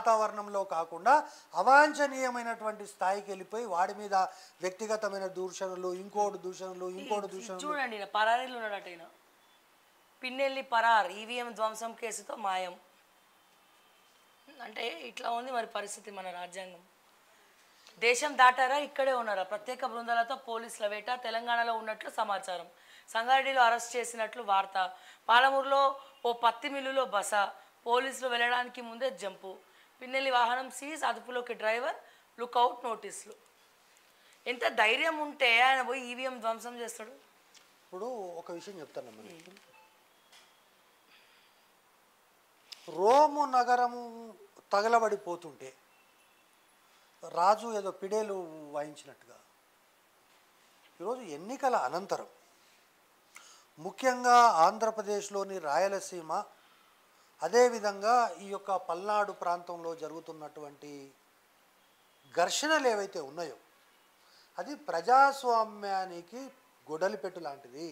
వాతావరణంలో కాకుండా అవాంఛనీయమైనటువంటి స్థాయికి వెళ్ళిపోయి వాడి మీద వ్యక్తిగతమైన దూషణలు ఇంకోటి దూషణలు ఇంకోటి దూషణలు చూడండి ఈయన పరారీలు ఉన్నాడట ఈయన పిన్నెల్లి పరార్ ఈవీఎం ధ్వంసం కేసుతో మాయం అంటే ఇట్లా ఉంది మరి పరిస్థితి మన రాజ్యాంగం దేశం దాటారా ఇక్కడే ఉన్నారా ప్రత్యేక బృందాలతో పోలీసుల వేట తెలంగాణలో ఉన్నట్లు సమాచారం సంగారెడ్డిలో అరెస్ట్ చేసినట్లు వార్త పాలమూరులో ఓ పత్తి మిల్లులో బస పోలీసులు వెళ్ళడానికి ముందే జంపు పిన్నెల్లి వాహనం సీజ్ అదుపులోకి డ్రైవర్ లుకౌట్ నోటీసులు ఎంత ధైర్యం ఉంటే ఆయన పోయి ఈవీఎం ధ్వంసం చేస్తాడు ఇప్పుడు ఒక విషయం చెప్తాను మనకి రోము నగరము తగలబడిపోతుంటే రాజు ఏదో పిడేలు వాయించినట్టుగా ఈరోజు ఎన్నికల అనంతరం ముఖ్యంగా ఆంధ్రప్రదేశ్లోని రాయలసీమ అదేవిధంగా ఈ యొక్క పల్నాడు ప్రాంతంలో జరుగుతున్నటువంటి ఘర్షణలు ఏవైతే ఉన్నాయో అది ప్రజాస్వామ్యానికి గొడలిపెట్టు లాంటిది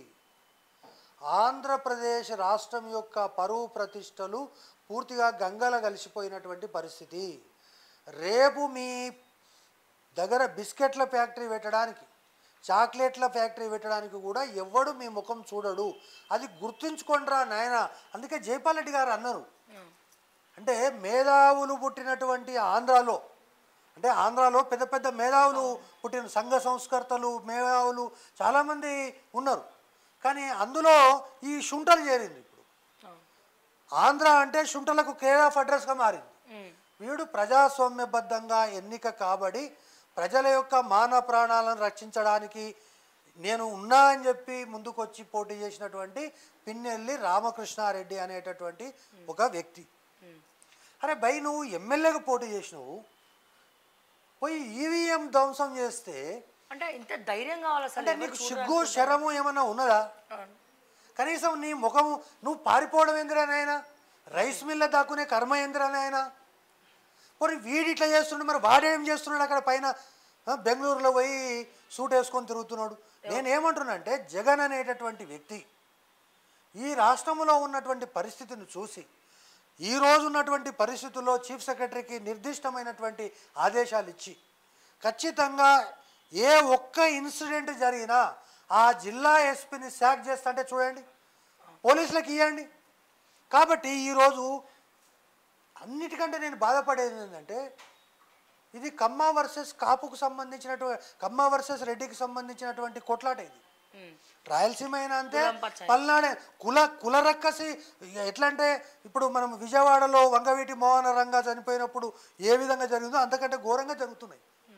ఆంధ్రప్రదేశ్ రాష్ట్రం యొక్క పరువు ప్రతిష్టలు పూర్తిగా గంగల కలిసిపోయినటువంటి పరిస్థితి రేపు మీ దగ్గర బిస్కెట్ల ఫ్యాక్టరీ పెట్టడానికి చాక్లెట్ల ఫ్యాక్టరీ పెట్టడానికి కూడా ఎవ్వడు మీ ముఖం చూడడు అది గుర్తుంచుకోండిరా నాయన అందుకే జైపాల్ రెడ్డి గారు అన్నారు అంటే మేధావులు పుట్టినటువంటి ఆంధ్రాలో అంటే ఆంధ్రాలో పెద్ద పెద్ద మేధావులు పుట్టిన సంఘ సంస్కర్తలు మేధావులు చాలామంది ఉన్నారు కానీ అందులో ఈ శుంఠలు చేరింది ఇప్పుడు ఆంధ్ర అంటే శుంఠలకు కేర్ ఆఫ్ అడ్రస్గా మారింది వీడు ప్రజాస్వామ్యబద్ధంగా ఎన్నిక కాబడి ప్రజల యొక్క మాన ప్రాణాలను రక్షించడానికి నేను ఉన్నా అని చెప్పి ముందుకొచ్చి పోటీ చేసినటువంటి పిన్నెల్లి రామకృష్ణారెడ్డి అనేటటువంటి ఒక వ్యక్తి అరే బై నువ్వు ఎమ్మెల్యేగా పోటీ చేసినావు పోయి ఈవీఎం ధ్వంసం చేస్తే అంటే ఇంత ధైర్యం కావాలి అసలు అంటే ఎవరు నీకు చూడరు సిగ్గు శరము ఏమన్నా ఉన్నదా అవును. కనీసం నీ ముఖం నువ్వు పారిపోవడం ఏందిరా నాయన రైస్ మిల్ల దాక్కునే కర్మ ఏందిరా నాయన పోనీ వీడు ఇట్లా చేస్తున్నాడు మరి వాడేం చేస్తున్నాడు అక్కడ పైన ఆ, బెంగళూరులో పోయి సూట్ వేసుకొని తిరుగుతున్నాడు నేనేమంటున్నా అంటే జగన్ అనేటటువంటి వ్యక్తి ఈ రాష్ట్రంలో ఉన్నటువంటి పరిస్థితిని చూసి ఈ రోజు ఉన్నటువంటి పరిస్థితుల్లో చీఫ్ సెక్రటరీకి నిర్దిష్టమైనటువంటి ఆదేశాలు ఇచ్చి ఖచ్చితంగా ఏ ఒక్క ఇన్సిడెంట్ జరిగినా ఆ జిల్లా ఎస్పీని శాక్ చేస్తుంటే చూడండి పోలీసులకు ఇవ్వండి కాబట్టి ఈరోజు అన్నిటికంటే నేను బాధపడేది ఏంటంటే ఇది కమ్మ వర్సెస్ కాపుకు సంబంధించినటువంటి కమ్మ వర్సెస్ రెడ్డికి సంబంధించినటువంటి కొట్లాట ఇది ఉమ్. రాయలసీమ అయినా అంతే కులం పచ్చ. పల్నాడే కుల కుల రక్కసి ఎట్లా అంటే ఇప్పుడు మనం విజయవాడలో వంగవీటి మోహన రంగా చనిపోయినప్పుడు ఏ విధంగా జరిగిందో అంతకంటే ఘోరంగా జరుగుతున్నాయి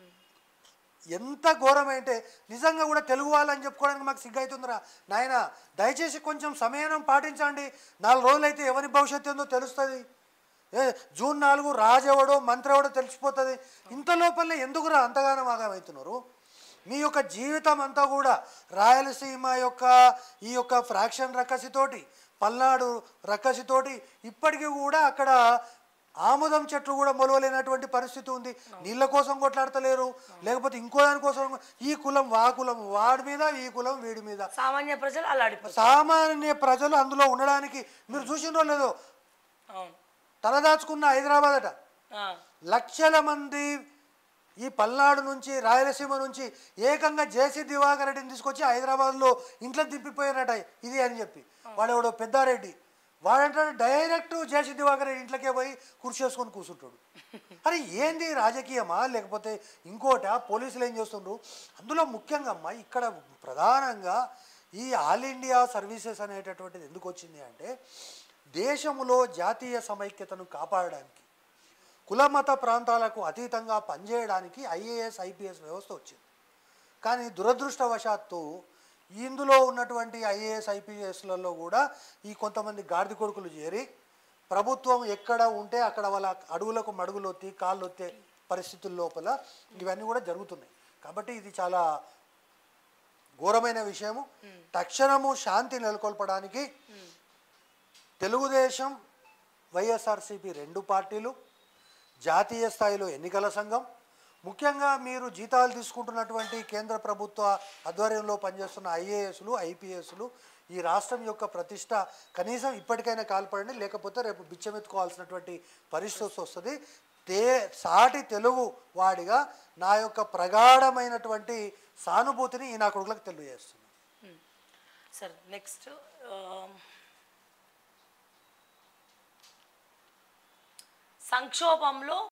ఎంత ఘోరమైతే నిజంగా కూడా తెలుగు వాళ్ళని చెప్పుకోవడానికి మాకు సిగ్గైతుందిరా నాయన దయచేసి కొంచెం సమయం పాటించండి నాలుగు రోజులైతే ఎవరి భవిష్యత్తు ఏందో తెలుస్తుంది ఏ జూన్ నాలుగు రాజు ఎవడో మంత్రి ఎవడో తెలిసిపోతుంది ఇంత లోపలనే ఎందుకురా అంతగానం ఆగమవుతున్నారు మీ యొక్క జీవితం అంతా కూడా రాయలసీమ యొక్క ఈ యొక్క ఫ్రాక్షన్ రక్కసితోటి పల్నాడు రక్కసితోటి ఇప్పటికీ కూడా అక్కడ ఆముదం చెట్లు కూడా మొలవలేనటువంటి పరిస్థితి ఉంది నీళ్ళ కోసం కొట్లాడతలేరు లేకపోతే ఇంకో దానికోసం ఈ కులం వా కులం వాడి మీద ఈ కులం వీడి మీద సామాన్య ప్రజలు అల్లాడిపోతారు సామాన్య ప్రజలు అందులో ఉండడానికి మీరు చూసినో లేదో అవును తలదాచుకున్న హైదరాబాద్ అట ఆ. లక్షల మంది ఈ పల్నాడు నుంచి రాయలసీమ నుంచి ఏకంగా జేసీ దివాకర్ రెడ్డిని తీసుకొచ్చి హైదరాబాద్లో ఇంట్లో దింపిపోయారట ఇది అని చెప్పి వాడెవడో పెద్దారెడ్డి వాడంటాడు డైరెక్ట్ జేసీ దివాకర్ రెడ్డి ఇంట్లోకే పోయి కుర్చీ వేసుకొని కూర్చుంటాడు అరే ఏంది రాజకీయమా లేకపోతే ఇంకోట పోలీసులు ఏం చేస్తుండ్రు అందులో ముఖ్యంగా అమ్మా ఇక్కడ ప్రధానంగా ఈ ఆల్ ఇండియా సర్వీసెస్ అనేటటువంటిది ఎందుకు వచ్చింది అంటే దేశంలో జాతీయ సమైక్యతను కాపాడడానికి కులమత ప్రాంతాలకు అతీతంగా పనిచేయడానికి ఐఏఎస్ ఐపీఎస్ వ్యవస్థ వచ్చింది కానీ దురదృష్టవశాత్తు ఇందులో ఉన్నటువంటి ఐఏఎస్ ఐపీఎస్లలో కూడా ఈ కొంతమంది గాడిద కొడుకులు చేరి ప్రభుత్వం ఎక్కడ ఉంటే అక్కడ వాళ్ళ అడుగులకు మడుగులు ఒత్తి కాళ్ళు ఒత్తే పరిస్థితుల లోపల ఇవన్నీ కూడా జరుగుతున్నాయి కాబట్టి ఇది చాలా ఘోరమైన విషయము తక్షణము శాంతి నెలకొల్పడానికి తెలుగుదేశం వైఎస్ఆర్సీపీ రెండు పార్టీలు జాతీయ స్థాయిలో ఎన్నికల సంఘం ముఖ్యంగా మీరు జీతాలు తీసుకుంటున్నటువంటి కేంద్ర ప్రభుత్వ ఆధ్వర్యంలో పనిచేస్తున్న ఐఏఎస్లు ఐపీఎస్లు ఈ రాష్ట్రం యొక్క ప్రతిష్ట కనీసం ఇప్పటికైనా కాల్పడండి లేకపోతే రేపు బిచ్చమెత్తుకోవాల్సినటువంటి పరిస్థితి వస్తుంది తే సాటి తెలుగు వాడిగా నా యొక్క ప్రగాఢమైనటువంటి సానుభూతిని ఈ నా కొడుకులకు తెలియజేస్తున్నాను సరే నెక్స్ట్ సంక్షోభంలో